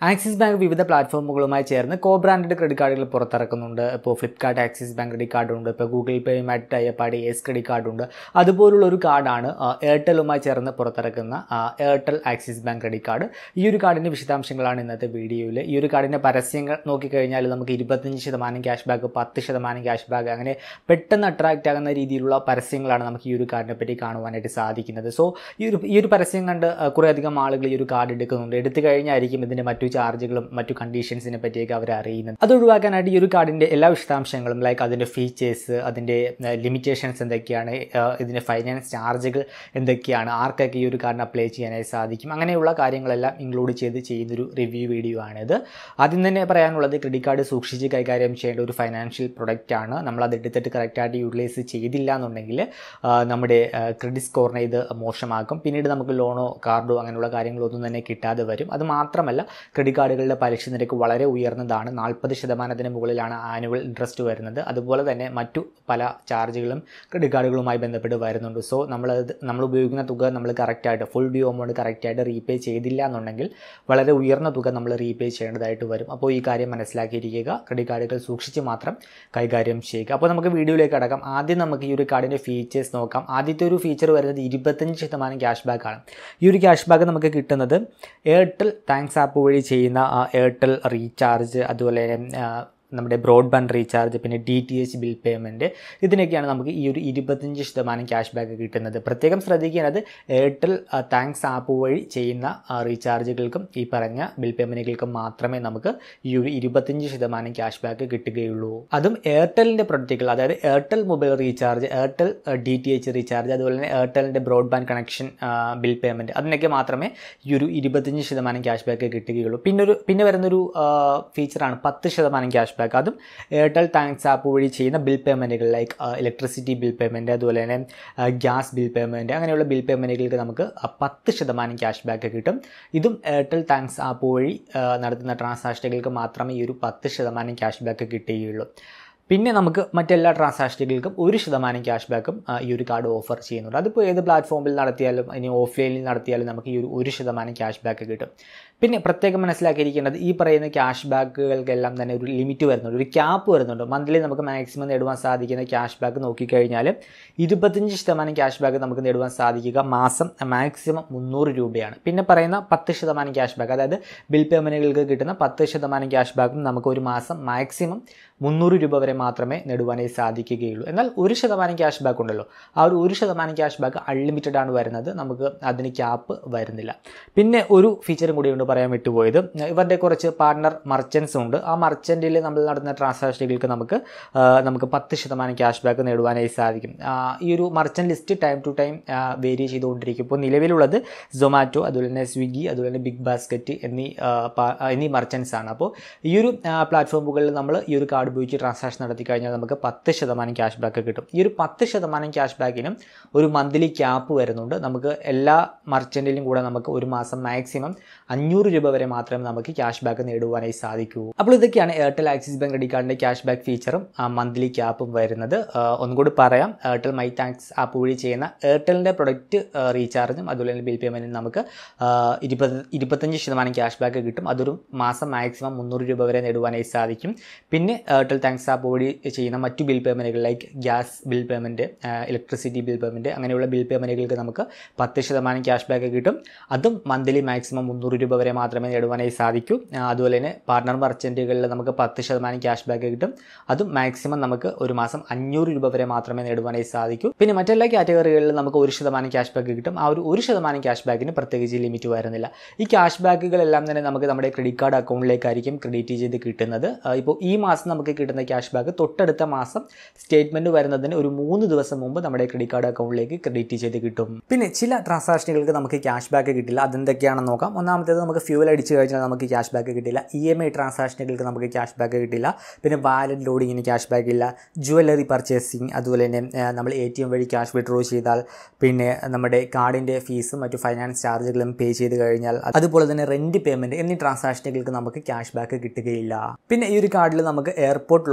axis bank വിവിധ പ്ലാറ്റ്ഫോമുകളുമായി ചേർന്ന് കോ branded credit കാർഡുകൾ പുറത്തിറക്കുന്നുണ്ട് ഇപ്പോൾ Flipkart Axis bank credit card ഉണ്ട് ഇപ്പോൾ ഗൂഗിൾ പേയുമായിട്ട് ടൈപ്പാടി എസ് ക്രെഡിറ്റ് കാർഡ് ഉണ്ട് അതുപോലുള്ള ഒരു കാർഡാണ് ആ, എയർടെലുമായി ചേർന്ന് പുറത്തിറക്കുന്ന ആ, Airtel Axis bank credit card ഈ ഒരു കാർഡിൻ്റെ വിശദാംശങ്ങളാണ് ഇന്നത്തെ വീഡിയോയിൽ ഈ ഒരു കാർഡിൻ്റെ പരസ്യങ്ങൾ നോക്കിക്കഴിഞ്ഞാൽ നമുക്ക് ഇരുപത്തഞ്ച് ശതമാനം ക്യാഷ് ബാക്ക് പത്ത് ശതമാനം ക്യാഷ് ബാക്ക് അങ്ങനെ പെട്ടെന്ന് അട്രാക്റ്റ് ആകുന്ന രീതിയിലുള്ള പരസ്യങ്ങളാണ് നമുക്ക് ഈ ഒരു കാർഡിനെ പറ്റി കാണുവാനായിട്ട് സാധിക്കുന്നത് സോ ഈ ഒരു ഈ ഒരു പരസ്യം കണ്ട് ആ, കുറേയധികം ആളുകൾ ഈ ഒരു കാർഡ് എടുക്കുന്നുണ്ട് എടുത്തു കഴിഞ്ഞായിരിക്കും ഇതിൻ്റെ മറ്റു ചാർജുകളും മറ്റു കണ്ടീഷൻസിനെ പറ്റിയൊക്കെ അവർ അറിയുന്നത് അത് ഒഴിവാക്കാനായിട്ട് ഈ ഒരു കാർഡിൻ്റെ എല്ലാ വിശദാംശങ്ങളും ലൈക്ക് അതിൻ്റെ ഫീച്ചേഴ്സ് അതിൻ്റെ ലിമിറ്റേഷൻസ് എന്തൊക്കെയാണ് ആ, ഇതിൻ്റെ ഫൈനാൻസ് ചാർജുകൾ എന്തൊക്കെയാണ് ആർക്കൊക്കെ ഈ ഒരു കാർഡിന് അപ്ലൈ ചെയ്യാനായി സാധിക്കും അങ്ങനെയുള്ള കാര്യങ്ങളെല്ലാം ഇൻക്ലൂഡ് ചെയ്ത് ചെയ്യുന്നൊരു റിവ്യൂ വീഡിയോ ആണിത് ആദ്യം തന്നെ പറയാനുള്ളത് ക്രെഡിറ്റ് കാർഡ് സൂക്ഷിച്ച് കൈകാര്യം ചെയ്യേണ്ട ഒരു ഫൈനാൻഷ്യൽ പ്രൊഡക്റ്റ് ആണ് നമ്മൾ അത് എടുത്തിട്ട് കറക്റ്റായിട്ട് യൂട്ടിലൈസ് ചെയ്തില്ല എന്നുണ്ടെങ്കിൽ ആ, നമ്മുടെ ക്രെഡിറ്റ് സ്കോറിനെ ഇത് മോശമാക്കും പിന്നീട് നമുക്ക് ലോണോ കാർഡോ അങ്ങനെയുള്ള കാര്യങ്ങളൊന്നും തന്നെ കിട്ടാതെ വരും അത് മാത്രമല്ല ക്രെഡിറ്റ് കാർഡുകളുടെ പലിശ നിരക്ക് വളരെ ഉയർന്നതാണ് നാൽപ്പത് ശതമാനത്തിന് മുകളിലാണ് ആനുവൽ ഇൻട്രസ്റ്റ് വരുന്നത് അതുപോലെ തന്നെ മറ്റു പല ചാർജുകളും ക്രെഡിറ്റ് കാർഡുകളുമായി ബന്ധപ്പെട്ട് വരുന്നുണ്ട് സോ നമ്മൾ നമ്മൾ ഉപയോഗിക്കുന്ന തുക നമ്മൾ കറക്റ്റായിട്ട് ഫുൾ ഡ്യൂ എമൗണ്ട് കറക്റ്റായിട്ട് റീപേ ചെയ്തില്ല എന്നുണ്ടെങ്കിൽ വളരെ ഉയർന്ന തുക നമ്മൾ റീപേ ചെയ്യേണ്ടതായിട്ട് വരും അപ്പോൾ ഈ കാര്യം മനസ്സിലാക്കിയിരിക്കുക ക്രെഡിറ്റ് കാർഡുകൾ സൂക്ഷിച്ച് മാത്രം കൈകാര്യം ചെയ്യുക അപ്പോൾ നമുക്ക് വീഡിയോയിലേക്ക് അടക്കാം ആദ്യം നമുക്ക് ഈ ഒരു കാർഡിൻ്റെ ഫീച്ചേഴ്സ് നോക്കാം ആദ്യത്തെ ഒരു ഫീച്ചർ വരുന്നത് ഇരുപത്തഞ്ച് ശതമാനം ക്യാഷ് ബാക്ക് ആണ് ഈ ഒരു ക്യാഷ് ബാക്ക് നമുക്ക് കിട്ടുന്നത് എയർടെൽ താങ്ക്സ് ആപ്പ് വഴി ചെയ്യുന്ന ആ, എയർടെൽ റീചാർജ് അതുപോലെ തന്നെ ആ, നമ്മുടെ ബ്രോഡ്ബാൻഡ് റീചാർജ് പിന്നെ D T H bill payment ഇതിനൊക്കെയാണ് നമുക്ക് ഈ ഒരു ഇരുപത്തഞ്ച് ശതമാനം ക്യാഷ് ബാക്ക് കിട്ടുന്നത് പ്രത്യേകം ശ്രദ്ധിക്കേണ്ടത് എയർടെൽ താങ്ക്സ് ആപ്പ് വഴി ചെയ്യുന്ന ആ, റീചാർജുകൾക്കും ഈ പറഞ്ഞ ബിൽ പേയ്മെൻറ്റുകൾക്കും മാത്രമേ നമുക്ക് ഈ ഒരു ഇരുപത്തഞ്ച് ശതമാനം ക്യാഷ് ബാക്ക് കിട്ടുകയുള്ളൂ അതും എയർടെലിൻ്റെ പ്രൊഡക്റ്റുകൾ അതായത് Airtel mobile recharge Airtel D T H recharge അതുപോലെ തന്നെ എയർടെലിൻ്റെ ബ്രോഡ്ബാൻഡ് കണക്ഷൻ ബിൽ പേയ്മെൻറ്റ് അതിനൊക്കെ മാത്രമേ ഈ ഒരു ഇരുപത്തഞ്ച് ശതമാനം ക്യാഷ് ബാക്ക് കിട്ടുകയുള്ളൂ പിന്നെ ഒരു പിന്നെ വരുന്നൊരു ഫീച്ചറാണ് പത്ത് ശതമാനം ക്യാഷ് ബാക്ക് അതും എയർടെൽ താങ്ക്സ് ആപ്പ് വഴി ചെയ്യുന്ന ബിൽ പേയ്മെൻറ്റുകൾ ലൈക്ക് ഇലക്ട്രിസിറ്റി ബിൽ പേയ്മെൻറ്റ് അതുപോലെ തന്നെ ഗ്യാസ് ബിൽ പേയ്മെൻറ്റ് അങ്ങനെയുള്ള ബിൽ പേയ്മെൻറ്റുകൾക്ക് നമുക്ക് ആ, പത്ത് ശതമാനം ക്യാഷ് ബാക്ക് കിട്ടും ഇതും എയർടെൽ താങ്ക്സ് ആപ്പ് വഴി ആ, നടത്തുന്ന ട്രാൻസാക്ഷനുകൾക്ക് മാത്രമേ ഈ ഒരു പത്ത് ശതമാനം ക്യാഷ് ബാക്ക് കിട്ടുകയുള്ളൂ പിന്നെ നമുക്ക് മറ്റെല്ലാ ട്രാൻസാക്ഷനുകൾക്കും ഒരു ശതമാനം ക്യാഷ് ബാക്കും ആ, ഈ ഒരു കാർഡ് ഓഫർ ചെയ്യുന്നുണ്ട് അതിപ്പോൾ ഏത് പ്ലാറ്റ്ഫോമിൽ നടത്തിയാലും ഇനി ഓഫ്ലൈനിൽ നടത്തിയാലും നമുക്ക് ഈ ഒരു ഒരു ശതമാനം ക്യാഷ് ബാക്ക് കിട്ടും പിന്നെ പ്രത്യേകം മനസ്സിലാക്കിയിരിക്കേണ്ടത് ഈ പറയുന്ന ക്യാഷ് ബാക്കുകൾക്കെല്ലാം തന്നെ ഒരു ലിമിറ്റ് വരുന്നുണ്ട് ഒരു ക്യാപ്പ് വരുന്നുണ്ട് മന്ത്ലി നമുക്ക് മാക്സിമം നേടുവാൻ സാധിക്കുന്ന ക്യാഷ് ബാക്ക് നോക്കിക്കഴിഞ്ഞാൽ ഇരുപത്തഞ്ച് ശതമാനം ക്യാഷ് ബാക്ക് നമുക്ക് നേടുവാൻ സാധിക്കുക മാസം മാക്സിമം മുന്നൂറ് രൂപയാണ് പിന്നെ പറയുന്ന പത്ത് ശതമാനം ക്യാഷ് ബാക്ക് അതായത് ബിൽ പേയ്മെൻറ്റുകൾക്ക് കിട്ടുന്ന പത്ത് ശതമാനം ക്യാഷ് ബാക്കും നമുക്ക് ഒരു മാസം മാക്സിമം മുന്നൂറ് രൂപ വരെ മാത്രമേ നേടുവാനായി സാധിക്കുകയുള്ളൂ എന്നാൽ ഒരു ശതമാനം ക്യാഷ് ബാക്ക് ഉണ്ടല്ലോ ആ ഒരു ഒരു ശതമാനം ക്യാഷ് ബാക്ക് അൺലിമിറ്റഡ് ആണ് വരുന്നത് നമുക്ക് അതിന് ക്യാപ്പ് വരുന്നില്ല പിന്നെ ഒരു ഫീച്ചറും കൂടി ഉണ്ട് പറയാൻ വിട്ടുപോയത് ഇവരുടെ കുറച്ച് പാർട്ണർ മർച്ചൻസ് ഉണ്ട് ആ മർച്ചൻറ്റിൽ നമ്മൾ നടത്തുന്ന ട്രാൻസാക്ഷനുകൾക്ക് നമുക്ക് ആ, നമുക്ക് പത്ത് ശതമാനം ക്യാഷ് ബാക്ക് നേടുവാനായി സാധിക്കും ആ, ഈ ഒരു merchant list time to time vary ചെയ്തുകൊണ്ടിരിക്കും ഇപ്പോൾ നിലവിലുള്ളത് സൊമാറ്റോ അതുപോലെ തന്നെ സ്വിഗ്ഗി അതുപോലെ തന്നെ ബിഗ് ബാസ്ക്കറ്റ് എന്നീ ആ, പാ- ആ, എന്നീ മർച്ചൻസ് ആണ് അപ്പോൾ ഈ ഒരു പ്ലാറ്റ്ഫോമുകളിൽ നമ്മൾ ഈ ഒരു കാർഡ് ഉപയോഗിച്ച് ട്രാൻസാക്ഷൻ നടത്തി കഴിഞ്ഞാൽ നമുക്ക് പത്ത് ശതമാനം ക്യാഷ് ബാക്ക് കിട്ടും ഈ ഒരു പത്ത് ശതമാനം ക്യാഷ് ബാക്കിനും ഒരു മന്ത്ലി ക്യാപ്പ് വരുന്നുണ്ട് നമുക്ക് എല്ലാ മർച്ചൻറ്റിലും കൂടെ നമുക്ക് ഒരു മാസം മാക്സിമം അഞ്ഞൂറ് രൂപ വരെ മാത്രമേ നമുക്ക് ക്യാഷ് ബാക്ക് നേടുവാനായി സാധിക്കൂ അപ്പോൾ ഇതൊക്കെയാണ് എയർടെൽ ആക്സിസ് ബാങ്ക് ക്രെഡിറ്റ് കാർഡിൻ്റെ ക്യാഷ് ബാക്ക് ഫീച്ചറും മന്ത്ലി ക്യാപ്പും വരുന്നത് ആ, ഒന്നും കൂടി പറയാം എയർടെൽ മൈ താങ്ക്സ് ആപ്പ് വഴി ചെയ്യുന്ന എയർടെലിൻ്റെ പ്രൊഡക്റ്റ് റീചാർജും അതുപോലെ തന്നെ ബിൽ പേയ്മെൻറ്റും നമുക്ക് ആ, ഇരുപത് ഇരുപത്തഞ്ച് ശതമാനം ക്യാഷ് ബാക്ക് കിട്ടും അതൊരു മാസം മാക്സിമം മുന്നൂറ് രൂപ വരെ നേടുവാനായി സാധിക്കും പിന്നെ എയർടെൽ താങ്ക്സ് ആപ്പ് വഴി ചെയ്യുന്ന മറ്റു ബിൽ പേയ്മെൻറ്റുകൾ like gas bill payment electricity bill payment അങ്ങനെയുള്ള ബിൽ പേയ്മെൻറ്റുകൾക്ക് നമുക്ക് പത്ത് ശതമാനം ക്യാഷ് ബാക്ക് കിട്ടും അതും മന്ത്ലി മാക്സിമം മുന്നൂറ് രൂപ വരെ മാത്രമേ നേടുവാനായി സാധിക്കൂ ആ, അതുപോലെ തന്നെ പാർട്ണർ മർച്ചൻറ്റുകളിൽ നമുക്ക് പത്ത് ശതമാനം ക്യാഷ് ബാക്ക് കിട്ടും അതും മാക്സിമം നമുക്ക് ഒരു മാസം അഞ്ഞൂറ് രൂപ വരെ മാത്രമേ നേടുവാനായി സാധിക്കൂ പിന്നെ മറ്റെല്ലാ കാറ്റഗറികളിലും നമുക്ക് ഒരു ശതമാനം ക്യാഷ് ബാക്ക് കിട്ടും ആ ഒരു ഒരു ശതമാനം ക്യാഷ് ബാക്കിന് പ്രത്യേകിച്ച് ലിമിറ്റ് വരുന്നില്ല ഈ ക്യാഷ് ബാക്കുകളെല്ലാം തന്നെ നമുക്ക് നമ്മുടെ ക്രെഡിറ്റ് കാർഡ് അക്കൗണ്ടിലേക്കായിരിക്കും ക്രെഡിറ്റ് ചെയ്ത് കിട്ടുന്നത് ആ, ഇപ്പോൾ ഈ മാസം നമുക്ക് കിട്ടുന്ന ക്യാഷ് ബാക്ക് തൊട്ടടുത്ത മാസം സ്റ്റേറ്റ്മെൻറ്റ് വരുന്നതിന് ഒരു മൂന്ന് ദിവസം മുമ്പ് നമ്മുടെ ക്രെഡിറ്റ് കാർഡ് അക്കൗണ്ടിലേക്ക് ക്രെഡിറ്റ് ചെയ്ത് കിട്ടും പിന്നെ ചില ട്രാൻസാക്ഷനുകൾക്ക് നമുക്ക് ക്യാഷ് ബാക്ക് കിട്ടില്ല അതെന്തൊക്കെയാണെന്ന് നോക്കാം ഒന്നാമത്തേത് നമുക്ക് ഫ്യൂൽ അടിച്ച് കഴിഞ്ഞാൽ നമുക്ക് ക്യാഷ് ബാക്ക് കിട്ടില്ല ഇ എം ഐ ട്രാൻസാക്ഷനുകൾക്ക് നമുക്ക് ക്യാഷ് ബാക്ക് കിട്ടില്ല പിന്നെ വാലറ്റ് ലോഡിങ്ങിന് ക്യാഷ് ബാക്ക് ഇല്ല ജുവല്ലറി പർച്ചേസിങ് അതുപോലെ തന്നെ ആ, നമ്മൾ എ ടി എം വഴി ക്യാഷ് വിഡ്രോ ചെയ്താൽ പിന്നെ നമ്മുടെ കാർഡിൻ്റെ ഫീസും മറ്റു ഫൈനാൻസ് ചാർജുകളും പേ ചെയ്ത് കഴിഞ്ഞാൽ അതുപോലെ തന്നെ റെൻറ്റ് പേയ്മെൻറ്റ് എന്നീ ട്രാൻസാക്ഷനുകൾക്ക് നമുക്ക് ക്യാഷ് ബാക്ക് കിട്ടുകയില്ല പിന്നെ ഈ ഒരു കാർഡിൽ നമുക്ക് എയർപോർട്ട് ലോഞ്ച് ആക്സസ്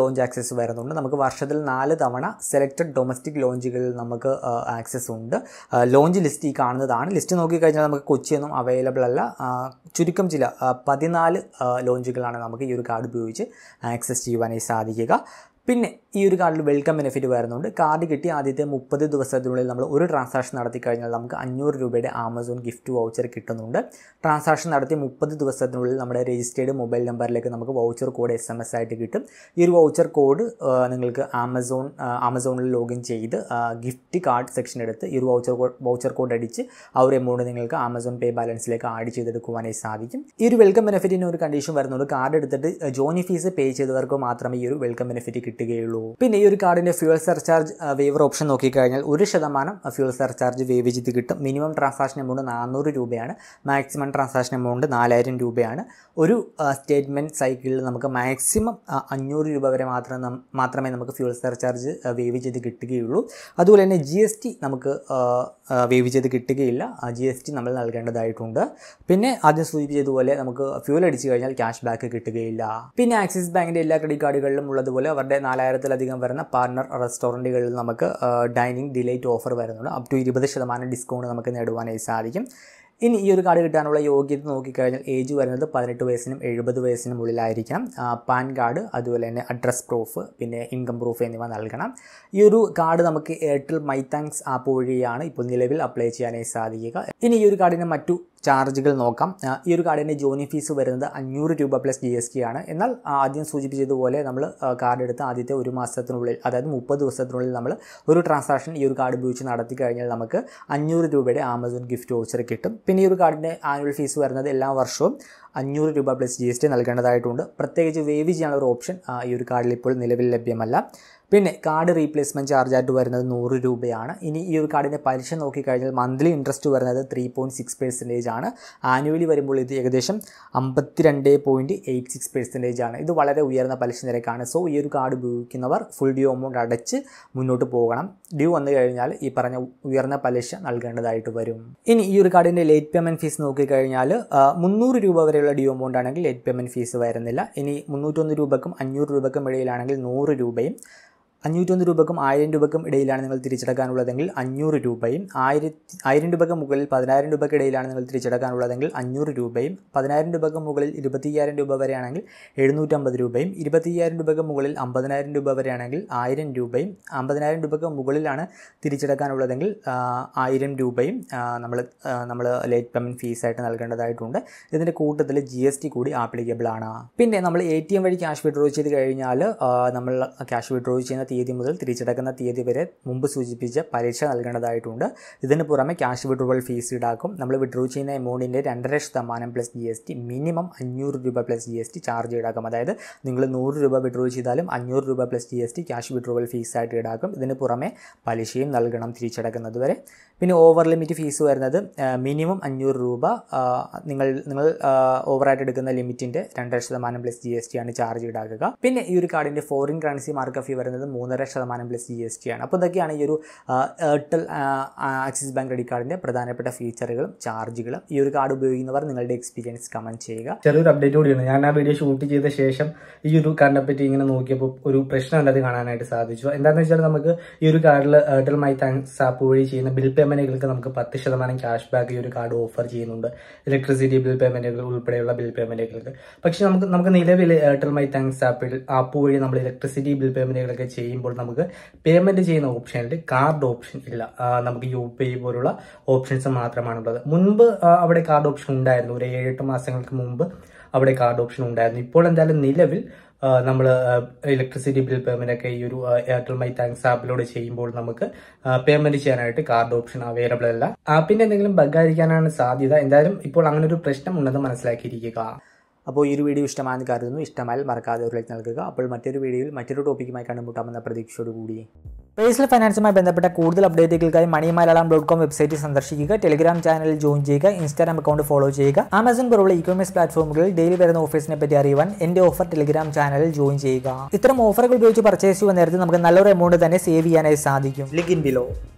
ആക്സസ് വരുന്നുണ്ട് നമുക്ക് വർഷത്തിൽ നാല് തവണ സെലക്റ്റഡ് ഡൊമസ്റ്റിക് ലോഞ്ചുകളിൽ നമുക്ക് ആക്സസ് ഉണ്ട് ലോഞ്ച് ലിസ്റ്റ് ഈ കാണുന്നതാണ് ലിസ്റ്റ് നോക്കിക്കഴിഞ്ഞാൽ നമുക്ക് കൊച്ചിയൊന്നും അവൈലബിൾ അല്ല ആ, ചുരുക്കം ചില ആ, പതിനാല് ആ, ലോഞ്ചുകളാണ് നമുക്ക് ഈ ഒരു കാർഡ് ഉപയോഗിച്ച് ആക്സസ് ചെയ്യുവാനായി സാധിക്കുക പിന്നെ ഈ ഒരു കാർഡിൽ വെൽക്കം ബെനിഫിറ്റ് വരുന്നുണ്ട് കാർഡ് കിട്ടി ആദ്യത്തെ മുപ്പത് ദിവസത്തിനുള്ളിൽ നമ്മൾ ഒരു ട്രാൻസാക്ഷൻ നടത്തി കഴിഞ്ഞാൽ നമുക്ക് അഞ്ഞൂറ് രൂപയുടെ ആമസോൺ ഗിഫ്റ്റ് വൗച്ചർ കിട്ടുന്നുണ്ട് ട്രാൻസാക്ഷൻ നടത്തി മുപ്പത് ദിവസത്തിനുള്ളിൽ നമ്മുടെ രജിസ്റ്റേർഡ് മൊബൈൽ നമ്പറിലേക്ക് നമുക്ക് voucher code S M S ആയിട്ട് കിട്ടും ഈ ഒരു വൗച്ചർ കോഡ് നിങ്ങൾക്ക് ആമസോൺ ആ, ആമസോണിൽ ലോഗിൻ ചെയ്ത് ഗിഫ്റ്റ് കാർഡ് സെക്ഷൻ എടുത്ത് ഈ ഒരു വൗച്ചർ കോഡ് വൗച്ചർ കോഡ് അടിച്ച് ആ ഒരു എമൗണ്ട് നിങ്ങൾക്ക് ആമസോൺ പേ ബാലൻസിലേക്ക് ആഡ് ചെയ്തെടുക്കുവാനായി സാധിക്കും ഈ ഒരു വെൽക്കം ബെനിഫിറ്റിന് ഒരു കണ്ടീഷൻ വരുന്നുണ്ട് കാർഡ് എടുത്തിട്ട് ജോയിൻ ഫീസ് പേ ചെയ്തവർക്ക് മാത്രമേ ഈ ഒരു വെൽക്കം ബെനിഫിറ്റ് കിട്ടുകയുള്ളൂ പിന്നെ ഈ ഒരു കാർഡിൻ്റെ ഫ്യൂൽ സർചാർജ് വേവർ ഓപ്ഷൻ നോക്കിക്കഴിഞ്ഞാൽ ഒരു ശതമാനം ഫ്യൂൽ സർചാർജ് വേവ് ചെയ്ത് കിട്ടും മിനിമം ട്രാൻസാക്ഷൻ എമൗണ്ട് നാനൂറ് രൂപയാണ് മാക്സിമം ട്രാൻസാക്ഷൻ എമൗണ്ട് നാലായിരം രൂപയാണ് ഒരു സ്റ്റേറ്റ്മെൻറ്റ് സൈക്കിളിൽ നമുക്ക് മാക്സിമം അഞ്ഞൂറ് രൂപ വരെ മാത്രം നം- മാത്രമേ നമുക്ക് ഫ്യൂൽ സർചാർജ് വേവ് ചെയ്ത് കിട്ടുകയുള്ളൂ അതുപോലെ തന്നെ ജി എസ് ടി നമുക്ക് വേവ് ചെയ്ത് കിട്ടുകയില്ല ജി എസ് ടി നമ്മൾ നൽകേണ്ടതായിട്ടുണ്ട് പിന്നെ ആദ്യം സൂചിപ്പിച്ചതുപോലെ നമുക്ക് ഫ്യൂൽ അടിച്ചു കഴിഞ്ഞാൽ ക്യാഷ് ബാക്ക് കിട്ടുകയില്ല പിന്നെ ആക്സിസ് ബാങ്കിൻ്റെ എല്ലാ ക്രെഡിറ്റ് കാർഡുകളിലും ഉള്ളതുപോലെ അവരുടെ നാലായിരത്തിലധികം വരുന്ന പാർട്ണർ റെസ്റ്റോറൻറ്റുകളിൽ നമുക്ക് ഡൈനിങ് ഡിലൈറ്റ് ഓഫർ വരുന്നുണ്ട് അപ് ടു ഇരുപത് ശതമാനം ഡിസ്കൗണ്ട് നമുക്ക് നേടുവാനായി സാധിക്കും ഇനി ഈ ഒരു കാർഡ് കിട്ടാനുള്ള യോഗ്യത നോക്കിക്കഴിഞ്ഞാൽ ഏജ് വരുന്നത് പതിനെട്ട് വയസ്സിനും എഴുപത് വയസ്സിനും ഉള്ളിലായിരിക്കണം ആ, പാൻ കാർഡ് അതുപോലെ തന്നെ അഡ്രസ് പ്രൂഫ് പിന്നെ ഇൻകം പ്രൂഫ് എന്നിവ നൽകണം ഈ ഒരു കാർഡ് നമുക്ക് എയർടെൽ മൈ താങ്ക്സ് ആപ്പ് വഴിയാണ് ഇപ്പോൾ നിലവിൽ അപ്ലൈ ചെയ്യാനായി സാധിക്കുക ഇനി ഈ ഒരു കാർഡിന് മറ്റു ചാർജുകൾ നോക്കാം ആ, ഈ ഒരു കാർഡിൻ്റെ ജോയിൻ ഫീസ് വരുന്നത് അഞ്ഞൂറ് രൂപ പ്ലസ് ജി എസ് ടി ആണ് എന്നാൽ ആ, ആദ്യം സൂചിപ്പിച്ചതുപോലെ നമ്മൾ കാർഡ് എടുത്ത് ആദ്യത്തെ ഒരു മാസത്തിനുള്ളിൽ അതായത് മുപ്പത് ദിവസത്തിനുള്ളിൽ നമ്മൾ ഒരു ട്രാൻസാക്ഷൻ ഈ ഒരു കാർഡ് ഉപയോഗിച്ച് നടത്തി കഴിഞ്ഞാൽ നമുക്ക് അഞ്ഞൂറ് രൂപയുടെ ആമസോൺ ഗിഫ്റ്റ് വോച്ചർ കിട്ടും പിന്നെ ഈ ഒരു കാർഡിൻ്റെ ആനുവൽ ഫീസ് വരുന്നത് എല്ലാ വർഷവും അഞ്ഞൂറ് രൂപ പ്ലസ് ജി എസ് ടി നൽകേണ്ടതായിട്ടുണ്ട് പ്രത്യേകിച്ച് വേവ് ചെയ്യാനുള്ള ഒരു ഓപ്ഷൻ ആ, ഈ ഒരു കാർഡിൽ ഇപ്പോൾ നിലവിൽ ലഭ്യമല്ല പിന്നെ കാർഡ് റീപ്ലേസ്മെൻറ്റ് ചാർജ് ആയിട്ട് വരുന്നത് നൂറ് രൂപയാണ് ഇനി ഈ ഒരു കാർഡിൻ്റെ പലിശ നോക്കിക്കഴിഞ്ഞാൽ മന്ത്ലി ഇൻട്രസ്റ്റ് വരുന്നത് ത്രീ പോയിൻറ്റ് സിക്സ് പെർസെൻറ്റേജ് ആണ് ആനുവലി വരുമ്പോൾ ഇത് ഏകദേശം അമ്പത്തിരണ്ട് പോയിൻറ്റ് എയ്റ്റ് സിക്സ് പെർസെൻറ്റേജ് ആണ് ഇത് വളരെ ഉയർന്ന പലിശ നിരക്കാണ് സോ ഈ ഒരു കാർഡ് ഉപയോഗിക്കുന്നവർ ഫുൾ ഡ്യൂ എമൗണ്ട് അടച്ച് മുന്നോട്ട് പോകണം ഡ്യൂ വന്നു കഴിഞ്ഞാൽ ഈ പറഞ്ഞ ഉയർന്ന പലിശ നൽകേണ്ടതായിട്ട് വരും ഇനി ഈ ഒരു കാർഡിൻ്റെ ലേറ്റ് പേയ്മെൻറ്റ് ഫീസ് നോക്കിക്കഴിഞ്ഞാൽ ആ, മുന്നൂറ് രൂപ വരെയുള്ള ഡ്യൂ എമൗണ്ട് ആണെങ്കിൽ ലേറ്റ് പേയ്മെൻറ്റ് ഫീസ് വരുന്നില്ല ഇനി മുന്നൂറ്റൊന്ന് രൂപക്കും അഞ്ഞൂറ് രൂപക്കും ഇടയിലാണെങ്കിൽ നൂറ് രൂപയും അഞ്ഞൂറ്റൊന്ന് രൂപക്കും ആയിരം രൂപക്കും ഇടയിലാണ് നിങ്ങൾ തിരിച്ചടക്കാനുള്ളതെങ്കിൽ അഞ്ഞൂറ് രൂപയും ആയിരത്തി ആയിരം രൂപയ്ക്ക് മുകളിൽ പതിനായിരം രൂപയ്ക്ക് ഇടയിലാണ് നിങ്ങൾ തിരിച്ചടക്കാനുള്ളതെങ്കിൽ അഞ്ഞൂറ് രൂപയും പതിനായിരം രൂപയ്ക്ക് മുകളിൽ ഇരുപത്തിയ്യായിരം രൂപ വരെയാണെങ്കിൽ എഴുന്നൂറ്റമ്പത് രൂപയും ഇരുപത്തിയ്യായിരം രൂപയ്ക്ക് മുകളിൽ അമ്പതിനായിരം രൂപ വരെയാണെങ്കിൽ ആയിരം രൂപയും അമ്പതിനായിരം രൂപയ്ക്ക് മുകളിലാണ് തിരിച്ചടക്കാനുള്ളതെങ്കിൽ ആ, ആയിരം രൂപയും നമ്മൾ നമ്മൾ ലേറ്റ് പേയ്മെൻറ്റ് ഫീസായിട്ട് നൽകേണ്ടതായിട്ടുണ്ട് ഇതിൻ്റെ കൂട്ടത്തിൽ ജി എസ് ടി കൂടി ആപ്ലിക്കബിൾ ആണ് പിന്നെ നമ്മൾ എ ടി എം വഴി ക്യാഷ് വിഡ്രോ ചെയ്ത് കഴിഞ്ഞാൽ ആ, നമ്മൾ ക്യാഷ് വിഡ്രോ ചെയ്യുന്ന തീയതി മുതൽ തിരിച്ചടക്കുന്ന തീയതി വരെ മുമ്പ് സൂചിപ്പിച്ച പലിശ നൽകേണ്ടതായിട്ടുണ്ട് ഇതിന് പുറമെ ക്യാഷ് വിഡ്രോവൽ ഫീസ് ഈടാക്കും നമ്മൾ വിഡ്രോ ചെയ്യുന്ന എമൗണ്ടിൻ്റെ രണ്ടര ശതമാനം plus G S T minimum അഞ്ഞൂറ് രൂപ plus G S T charge ഈടാക്കും അതായത് നിങ്ങൾ നൂറ് രൂപ വിഡ്രോ ചെയ്താലും അഞ്ഞൂറ് രൂപ plus G S T cash withdrawal ഫീസായിട്ട് ഈടാക്കും ഇതിന് പുറമെ പലിശയും നൽകണം തിരിച്ചടക്കുന്നത് വരെ പിന്നെ ഓവർ ലിമിറ്റ് ഫീസ് വരുന്നത് മിനിമം അഞ്ഞൂറ് രൂപ ആ, നിങ്ങൾ നിങ്ങൾ ഓവറായിട്ട് എടുക്കുന്ന ലിമിറ്റിൻ്റെ രണ്ടര ശതമാനം പ്ലസ് ജി എസ് ടി ആണ് ചാർജ് ഈടാക്കുക പിന്നെ ഈ ഒരു കാർഡിൻ്റെ ഫോറിൻ കറൻസി മാർക്ക് ഫീ വരുന്നത് മൂന്നര ശതമാനം പ്ലസ് ജി എസ് ടി ആണ് അപ്പോൾ ഇതൊക്കെയാണ് ഈ ഒരു ആ, എയർടെൽ ആ, ആക്സിസ് ബാങ്ക് ക്രെഡിറ്റ് കാർഡിൻ്റെ പ്രധാനപ്പെട്ട ഫീച്ചറുകളും ചാർജുകളും ഈ ഒരു കാർഡ് ഉപയോഗിക്കുന്നവർ നിങ്ങളുടെ എക്സ്പീരിയൻസ് കമൻറ്റ് ചെയ്യുക ചെറിയൊരു അപ്ഡേറ്റ് കൂടിയാണ് ഞാൻ ആ വീഡിയോ ഷൂട്ട് ചെയ്ത ശേഷം ഈ ഒരു കാർഡിനെ പറ്റി ഇങ്ങനെ നോക്കിയപ്പോൾ ഒരു പ്രശ്നം ഉള്ളത് കാണാനായിട്ട് സാധിച്ചു എന്താണെന്ന് വെച്ചാൽ നമുക്ക് ഈ ഒരു കാർഡിൽ എയർടെൽ മൈ താങ്ക്സ് ആപ്പ് വഴി ചെയ്യുന്ന ബിൽ പേയ്മെന്റുകൾക്ക് നമുക്ക് പത്ത് ശതമാനം ക്യാഷ് ബാക്ക് ഈ ഒരു കാർഡ് ഓഫർ ചെയ്യുന്നുണ്ട് ഇലക്ട്രിസിറ്റി ബിൽ പേയ്മെന്റുകൾ ഉൾപ്പെടെയുള്ള ബിൽ പേയ്മെന്റുകൾക്ക് പക്ഷേ നമുക്ക് നമുക്ക് നിലവിൽ എയർടെൽ മൈ താങ്ക്സ് ആപ്പിൽ ആപ്പ് വഴി നമ്മൾ ഇലക്ട്രിസിറ്റി ബിൽ പേയ്മെന്റുകളൊക്കെ ചെയ്യുമ്പോൾ നമുക്ക് പേയ്മെന്റ് ചെയ്യുന്ന ഓപ്ഷനിൽ കാർഡ് ഓപ്ഷൻ ഇല്ല ആ, നമുക്ക് യു പി ഐ പോലുള്ള ഓപ്ഷൻസ് മാത്രമാണുള്ളത് മുൻപ് ആ, അവിടെ കാർഡ് ഓപ്ഷൻ ഉണ്ടായിരുന്നു ഒരു ഏഴെട്ട് മാസങ്ങൾക്ക് മുമ്പ് അവിടെ കാർഡ് ഓപ്ഷൻ ഉണ്ടായിരുന്നു ഇപ്പോൾ എന്തായാലും നിലവിൽ നമ്മൾ ഇലക്ട്രിസിറ്റി ബിൽ പേയ്മെന്റ് ഒക്കെ ഈ ഒരു ആ, എയർടെൽ മൈ താങ്ക്സ് ആപ്പിലൂടെ ചെയ്യുമ്പോൾ നമുക്ക് പേയ്മെന്റ് ചെയ്യാനായിട്ട് കാർഡ് ഓപ്ഷൻ അവൈലബിൾ അല്ല ആപ്പിന്റെ എന്തെങ്കിലും ബഗ്ഗായിരിക്കാനാണ് സാധ്യത എന്തായാലും ഇപ്പോൾ അങ്ങനെ ഒരു പ്രശ്നം ഉണ്ടെന്ന് മനസ്സിലാക്കിയിരിക്കുക അപ്പോൾ ഈ ഒരു വീഡിയോ ഇഷ്ടമാണെന്ന് കരുതുന്നു ഇഷ്ടമായാൽ മറക്കാതെ ഒരു ലൈക്ക് നൽകുക അപ്പോൾ മറ്റൊരു വീഡിയോയിൽ മറ്റൊരു ടോപ്പിക്കുമായി കണ്ടുമുട്ടാമെന്ന പ്രതീക്ഷയോടുകൂടി പേഴ്സണൽ ഫൈനാൻസുമായി ബന്ധപ്പെട്ട കൂടുതൽ അപ്ഡേറ്റുകൾക്കായി money Malayalam dot com website സന്ദർശിക്കുക ടെലിഗ്രാം ചാനൽ ജോയിൻ ചെയ്യുക ഇൻസ്റ്റാഗ്രാം അക്കൗണ്ട് ഫോളോ ചെയ്യുക ആമസോൺ പോലുള്ള ഇ കോമേഴ്സ് പ്ലാറ്റ്ഫോമുകളിൽ ഡെയിലി വരുന്ന ഓഫേഴ്സിനെ പറ്റി അറിയുവാൻ എൻ്റെ ഓഫർ ടെലിഗ്രാം ചാനലിൽ ജോയിൻ ചെയ്യുക ഇത്തരം ഓഫറുകൾ ഉപയോഗിച്ച് പർച്ചേസ് ചെയ്യുന്ന നേരത്തെ നമുക്ക് നല്ലൊരു എമൗണ്ട് തന്നെ സേവ് ചെയ്യാനായി സാധിക്കും ലിങ്ക് ഇൻ ബിലോ